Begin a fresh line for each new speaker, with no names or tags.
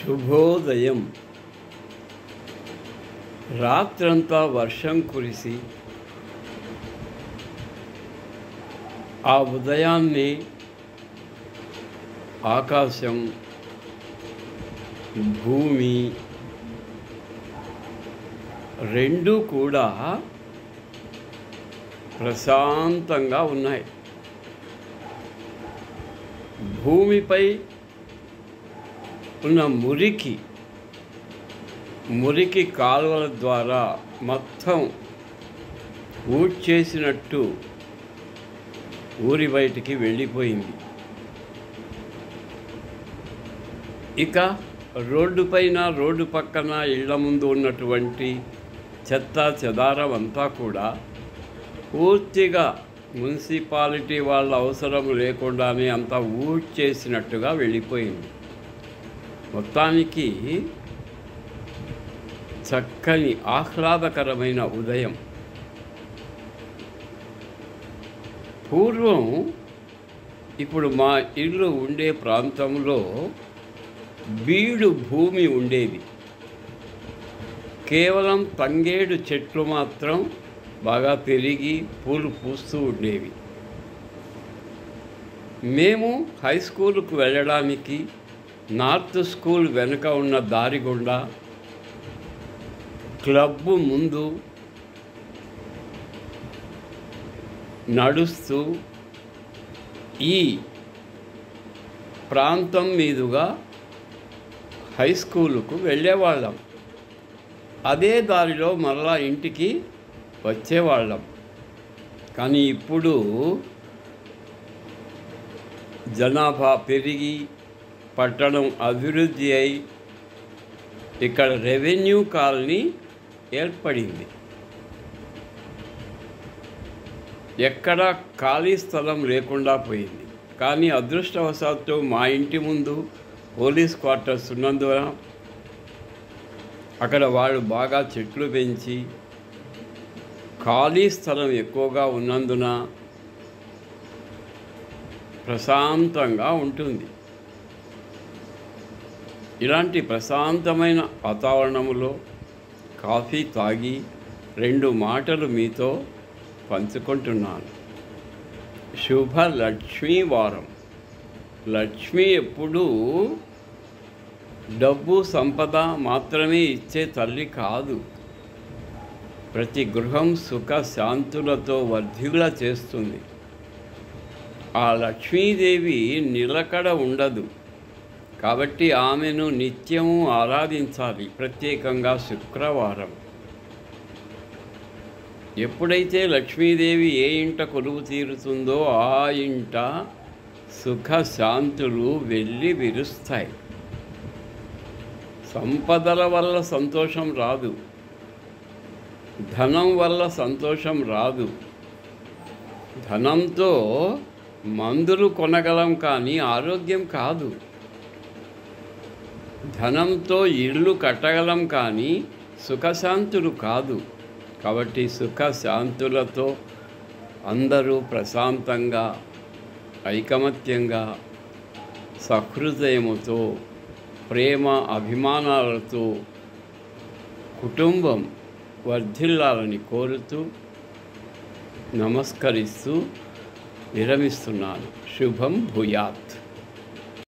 శుభోదయం రాత్రంతా వర్షం కురిసి ఆ ఉదయాన్నే ఆకాశం భూమి రెండు కూడా ప్రశాంతంగా ఉన్నాయి భూమిపై ఉన్న మురికి మురికి కాలువల ద్వారా మొత్తం ఊడ్చేసినట్టు ఊరి బయటికి వెళ్ళిపోయింది ఇక రోడ్డు పైన రోడ్డు పక్కన ఇళ్ల ముందు ఉన్నటువంటి చెత్త చెదారం అంతా కూడా పూర్తిగా మున్సిపాలిటీ వాళ్ళ అవసరం లేకుండానే అంతా ఊడ్చేసినట్టుగా వెళ్ళిపోయింది మొత్తానికి చక్కని ఆహ్లాదకరమైన ఉదయం పూర్వం ఇప్పుడు మా ఇల్లు ఉండే ప్రాంతంలో బీడు భూమి ఉండేది కేవలం తంగేడు చెట్లు మాత్రం బాగా పెరిగి పూలు పూస్తూ ఉండేవి మేము హై స్కూల్కు వెళ్ళడానికి నార్త్ స్కూల్ వెనుక ఉన్న దారి గుండా క్లబ్ ముందు నడుస్తూ ఈ ప్రాంతం మీదుగా హై స్కూలుకు వెళ్ళేవాళ్ళం అదే దారిలో మరలా ఇంటికి వచ్చేవాళ్ళం కానీ ఇప్పుడు జనాభా పెరిగి పట్టణం అభివృద్ధి అయి ఇక్కడ రెవెన్యూ కాలనీ ఏర్పడింది ఎక్కడ ఖాళీ స్థలం లేకుండా పోయింది కానీ అదృష్టవశాత్తు మా ఇంటి ముందు పోలీస్ క్వార్టర్స్ ఉన్నందున అక్కడ వాళ్ళు బాగా చెట్లు పెంచి ఖాళీ స్థలం ఎక్కువగా ఉన్నందున ప్రశాంతంగా ఉంటుంది ఇలాంటి ప్రశాంతమైన వాతావరణంలో కాఫీ తాగి రెండు మాటలు మీతో పంచుకుంటున్నాను శుభ లక్ష్మీ వారం లక్ష్మి ఎప్పుడూ డబ్బు సంపద మాత్రమే ఇచ్చే తల్లి కాదు ప్రతి గృహం సుఖ శాంతులతో వర్ధిల్ల చేస్తుంది ఆ లక్ష్మీదేవి నిలకడ ఉండదు కాబట్టి ఆమెను నిత్యము ఆరాధించాలి ప్రత్యేకంగా శుక్రవారం ఎప్పుడైతే లక్ష్మీదేవి ఏ ఇంట కొలువు తీరుతుందో ఆ ఇంట సుఖ శాంతులు వెళ్ళి విరుస్తాయి సంపదల వల్ల సంతోషం రాదు ధనం వల్ల సంతోషం రాదు ధనంతో మందులు కొనగలం కానీ ఆరోగ్యం కాదు ధనంతో ఇల్లు కట్టగలం కానీ సుఖశాంతులు కాదు కాబట్టి సుఖశాంతులతో అందరూ ప్రశాంతంగా ఐకమత్యంగా సహృదయముతో ప్రేమ అభిమానాలతో కుటుంబం వర్ధిల్లాలని కోరుతూ నమస్కరిస్తూ విరమిస్తున్నాను శుభం భూయాత్